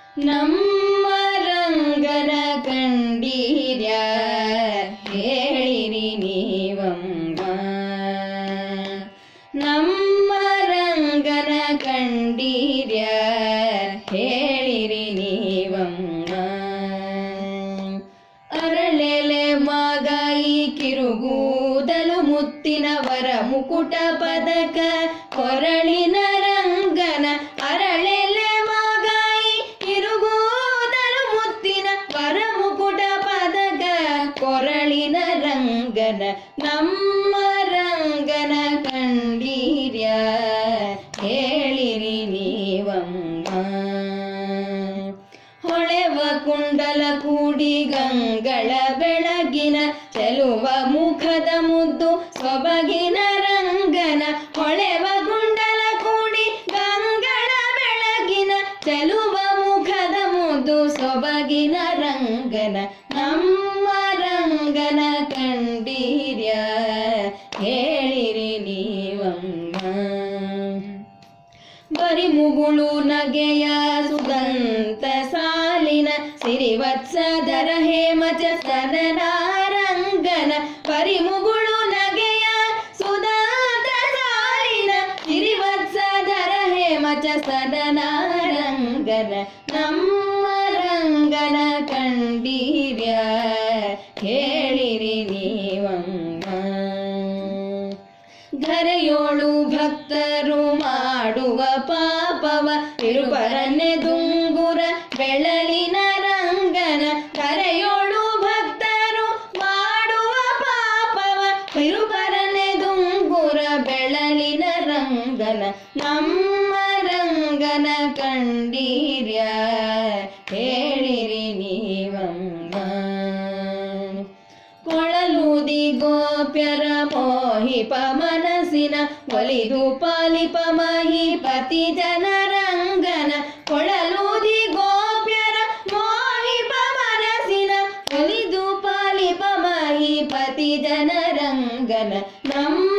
ನಮ್ಮ ರಂಗನ ಕಂಡೀರ್ಯ ಹೇಳಿರಿ ನೀವಮ್ಮ ನಮ್ಮ ರಂಗನ ಕಂಡೀರ್ಯ ಹೇಳಿರಿ ನೀವಮ್ಮ ಅರಳೆಲೆ ಮಾಗಾಯಿ ಕಿರುಗೂದಲು ಮುತ್ತಿನವರ ಮುಕುಟ ಪದಕ ಕೊರಳಿನ ರಂಗನ ಅರಳೆಲೆ ಮಾಗಾಯಿ ಕಿರುಗೂದಲು ಮುತ್ತಿನ ವರ ಮುಕುಟ ಪದಕ ಕೊರಳಿನ ರಂಗನ ನಮ್ಮ ರಂಗನ ಕಂಡೀರ್ಯ ಹೇಳಿರಿ ನೀವಮ್ಮ ಹೊಳೆವ ಕುಂಡಲ ಕೂಡಿ ಗಂಗಳ ಬೆಳಗಿನ ಚೆಲುವ ಮುಖದ ಮುದ್ದು ಸೊಬಗಿನ ರಂಗನ ಹೊಳೆವ ಕುಂಡಲ ಕೂಡಿ ಗಂಗಳ ಬೆಳಗಿನ ಚೆಲುವ ಮುಖದ ಮುದ್ದು ಸೊಬಗಿನ ರಂಗನ ನಮ್ಮ ರಂಗನ ಕಂಡೀರ್ಯ ಹೇಳಿರಿ ನೀವಮ್ಮ ಬರಿ ಮುಗುಳು ನಗೆಯ ಸುಗಂತ ಸಾಲಿನ ಸಿರಿವತ್ಸದರ ಹೇಮಚ ಸದನ ರಂಗನ ಪರಿ ಮುಗುಳು ನಗೆಯ ಸುದಾಂತ ಸಾಲಿನ ಸಿರಿವತ್ಸದರ ಹೇಮಚ ಸದನ ರಂಗನ ನಮ್ಮ ರಂಗನ ಕಂಡೀರ್ಯ ಹೇಳಿರಿ ನೀವಮ್ಮ ಧರೆಯೋಳು ಭಕ್ತರು ಮಾಡುವ ಪಾಪವ ತಿರುಪರನ್ನೆ ದುಂಗುರ ಬೆಳಲಿನ ರಂಗನ ಧರೆಯೋಳು ಭಕ್ತರು ಮಾಡುವ ಪಾಪವ ತಿರುಪರನ್ನೆ ದುಂಗುರ ಬೆಳಲಿನ ರಂಗನ ನಮ್ಮ ರಂಗನ ಕಂಡೀರ್ಯ ಹೇಳಿರಿ ನೀವಮ್ಮ ಕೊಳಲೂದಿ ಗೋಪ್ಯರ ಮೋಹಿಪ ಮನಸ್ಸಿನ ಒಲಿದು ಪಾಲಿಪ ಮಹಿಪತಿ ಜನರಂಗನ ಕೊಳಲೂದಿ ಗೋಪ್ಯರ ಮೋಹಿಪ ಮನಸ್ಸಿನ ಒಲಿದು ಪಾಲಿಪ ಮಹಿಪತಿ ಜನರಂಗನ ನಮ್ಮ